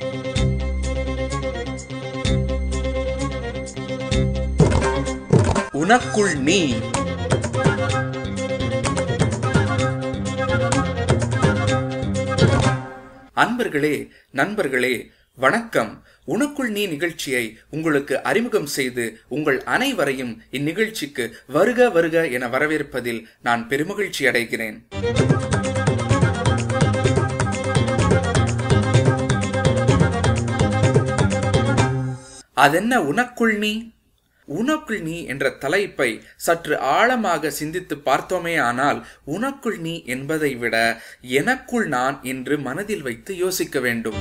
உனக்குள் நீ அன்பர்களே நண்பர்களே வணக்கம் உனக்குள் நீ நிகழ்ச்சியை உங்களுக்கு அறிமுகம் செய்து உங்கள் அனைவரையும் இந்நிகழ்ச்சிக்கு வருக வருக என வரவேற்பதில் நான் பெருமகிழ்ச்சி அடைகிறேன் அதென்ன உனக்குள் நீ உனக்குள் நீ என்ற தலைப்பை சற்று ஆழமாக சிந்தித்து பார்த்தோமே ஆனால் உனக்குள் நீ என்பதை விட எனக்குள் நான் என்று மனதில் வைத்து யோசிக்க வேண்டும்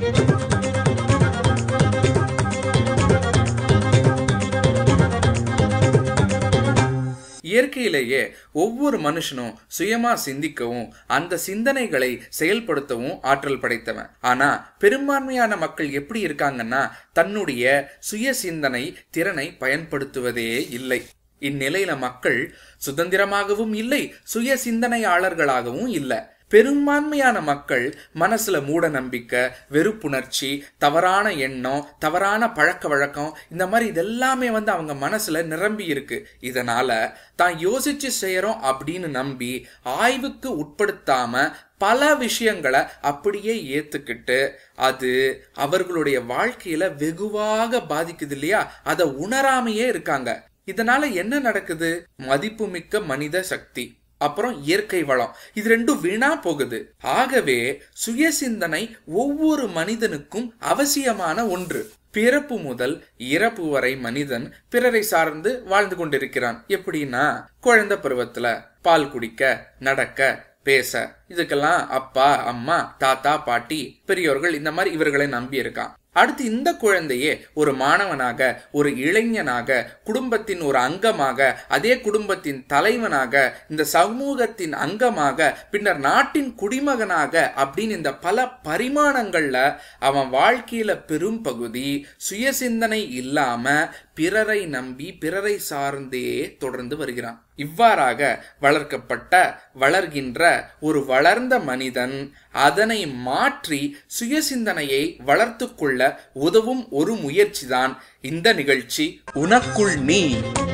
இயற்கையிலேயே ஒவ்வொரு மனுஷனும் சுயமா சிந்திக்கவும் அந்த சிந்தனைகளை செயல்படுத்தவும் ஆற்றல் படைத்தவன் ஆனா பெரும்பான்மையான மக்கள் எப்படி இருக்காங்கன்னா தன்னுடைய சுய சிந்தனை திறனை பயன்படுத்துவதே இல்லை இந்நிலையில மக்கள் சுதந்திரமாகவும் இல்லை சுய சிந்தனையாளர்களாகவும் இல்லை பெரும்பான்மையான மக்கள் மனசுல மூட நம்பிக்கை வெறுப்புணர்ச்சி தவறான எண்ணம் தவறான பழக்க வழக்கம் இந்த மாதிரி இதெல்லாமே வந்து அவங்க மனசுல நிரம்பி இருக்கு இதனால தான் யோசிச்சு செய்யறோம் அப்படின்னு நம்பி ஆய்வுக்கு உட்படுத்தாம பல விஷயங்களை அப்படியே ஏத்துக்கிட்டு அது அவர்களுடைய வாழ்க்கையில வெகுவாக பாதிக்குது இல்லையா அதை உணராமையே இருக்காங்க இதனால என்ன நடக்குது மதிப்புமிக்க மனித சக்தி அப்புறம் இயற்கை வளம் இது ரெண்டும் வீணா போகுது ஆகவே சுய சிந்தனை ஒவ்வொரு மனிதனுக்கும் அவசியமான ஒன்று பிறப்பு முதல் இறப்பு வரை மனிதன் பிறரை சார்ந்து வாழ்ந்து கொண்டிருக்கிறான் எப்படின்னா குழந்தை பருவத்துல பால் குடிக்க நடக்க பேச இதுக்கெல்லாம் அப்பா அம்மா தாத்தா பாட்டி பெரியோர்கள் இந்த மாதிரி இவர்களை நம்பி இருக்கான் அடுத்து இந்த குழந்தையே ஒரு மாணவனாக ஒரு இளைஞனாக குடும்பத்தின் ஒரு அங்கமாக அதே குடும்பத்தின் தலைவனாக இந்த சமூகத்தின் அங்கமாக பின்னர் நாட்டின் குடிமகனாக அப்படின்னு இந்த பல பரிமாணங்கள்ல அவன் வாழ்க்கையில பெரும் பகுதி சுய சிந்தனை இல்லாம பிறரை நம்பி பிறரை சார்ந்தே தொடர்ந்து வருகிறான் இவ்வாறாக வளர்க்கப்பட்ட வளர்கின்ற ஒரு வளர்ந்த மனிதன் அதனை மாற்றி சுய சிந்தனையை வளர்த்து கொள்ள உதவும் ஒரு முயற்சிதான் இந்த நிகழ்ச்சி உனக்குள் நீ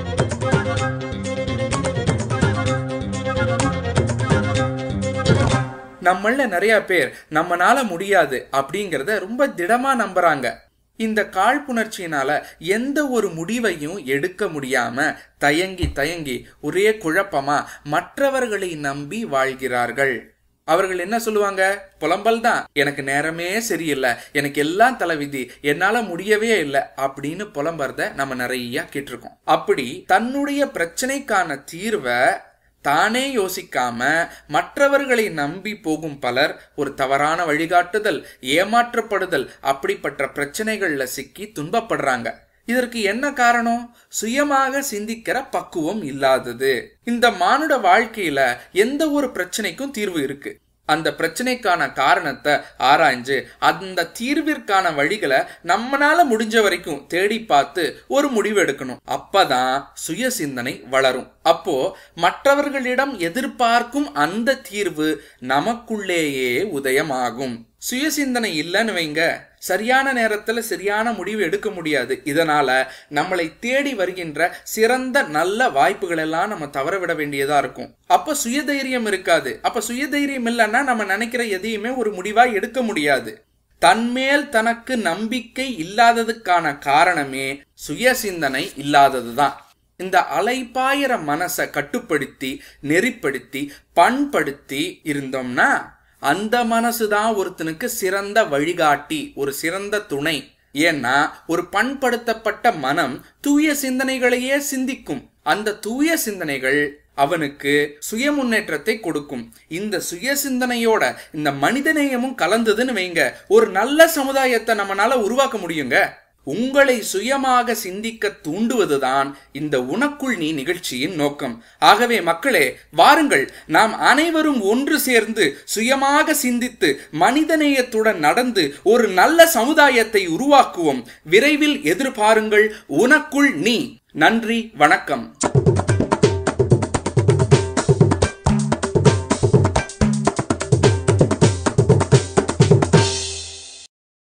நம்மள நிறைய பேர் நம்மனால முடியாது அப்படிங்கறத ரொம்ப திடமா நம்புறாங்க இந்த காழ்ப்புணர்ச்சியினால எந்த ஒரு முடிவையும் எடுக்க முடியாம தயங்கி தயங்கி ஒரே குழப்பமா மற்றவர்களை நம்பி வாழ்கிறார்கள் அவர்கள் என்ன சொல்லுவாங்க புலம்பல் தான் எனக்கு நேரமே சரியில்லை எனக்கு எல்லாம் தலைவிதி என்னால முடியவே இல்லை அப்படின்னு புலம்புறத நம்ம நிறைய கேட்டிருக்கோம் அப்படி தன்னுடைய பிரச்சனைக்கான தீர்வை தானே யோசிக்காம மற்றவர்களை நம்பி போகும் பலர் ஒரு தவறான வழிகாட்டுதல் ஏமாற்றப்படுதல் அப்படிப்பட்ட பிரச்சனைகள்ல சிக்கி துன்பப்படுறாங்க இதற்கு என்ன காரணம் சுயமாக சிந்திக்கிற பக்குவம் இல்லாதது இந்த மானுட வாழ்க்கையில எந்த ஒரு பிரச்சனைக்கும் தீர்வு இருக்கு அந்த பிரச்சனைக்கான காரணத்தை ஆராய்ஞ்சு அந்த தீர்விற்கான வழிகளை நம்மனால முடிஞ்ச வரைக்கும் தேடி பார்த்து ஒரு முடிவு எடுக்கணும் அப்பதான் சுய சிந்தனை வளரும் அப்போ மற்றவர்களிடம் எதிர்பார்க்கும் அந்த தீர்வு நமக்குள்ளேயே உதயமாகும் சுய சிந்தனை இல்லைன்னு வைங்க சரியான நேரத்துல சரியான முடிவு எடுக்க முடியாது இதனால நம்மளை தேடி வருகின்ற சிறந்த நல்ல வாய்ப்புகள் எல்லாம் நம்ம தவற விட வேண்டியதா இருக்கும் அப்ப சுயதைரியம் இருக்காது அப்ப சுயதைரியம் இல்லைன்னா நம்ம நினைக்கிற எதையுமே ஒரு முடிவா எடுக்க முடியாது தன்மேல் தனக்கு நம்பிக்கை இல்லாததுக்கான காரணமே சுய சிந்தனை இல்லாததுதான் இந்த அலைப்பாயிர மனசை கட்டுப்படுத்தி நெறிப்படுத்தி பண்படுத்தி இருந்தோம்னா அந்த மனசுதான் ஒருத்தனுக்கு சிறந்த வழிகாட்டி ஒரு சிறந்த துணை ஏன்னா ஒரு பண்படுத்தப்பட்ட மனம் தூய சிந்தனைகளையே சிந்திக்கும் அந்த தூய சிந்தனைகள் அவனுக்கு சுய முன்னேற்றத்தை கொடுக்கும் இந்த சுய சிந்தனையோட இந்த மனிதநேயமும் கலந்ததுன்னு வைங்க ஒரு நல்ல சமுதாயத்தை நம்மளால உருவாக்க முடியுங்க உங்களை சுயமாக சிந்திக்க தூண்டுவதுதான் இந்த உனக்குள் நீ நிகழ்ச்சியின் நோக்கம் ஆகவே மக்களே வாருங்கள் நாம் அனைவரும் ஒன்று சேர்ந்து சுயமாக சிந்தித்து மனிதநேயத்துடன் நடந்து ஒரு நல்ல சமுதாயத்தை உருவாக்குவோம் விரைவில் எதிர்பாருங்கள் உனக்குள் நீ நன்றி வணக்கம்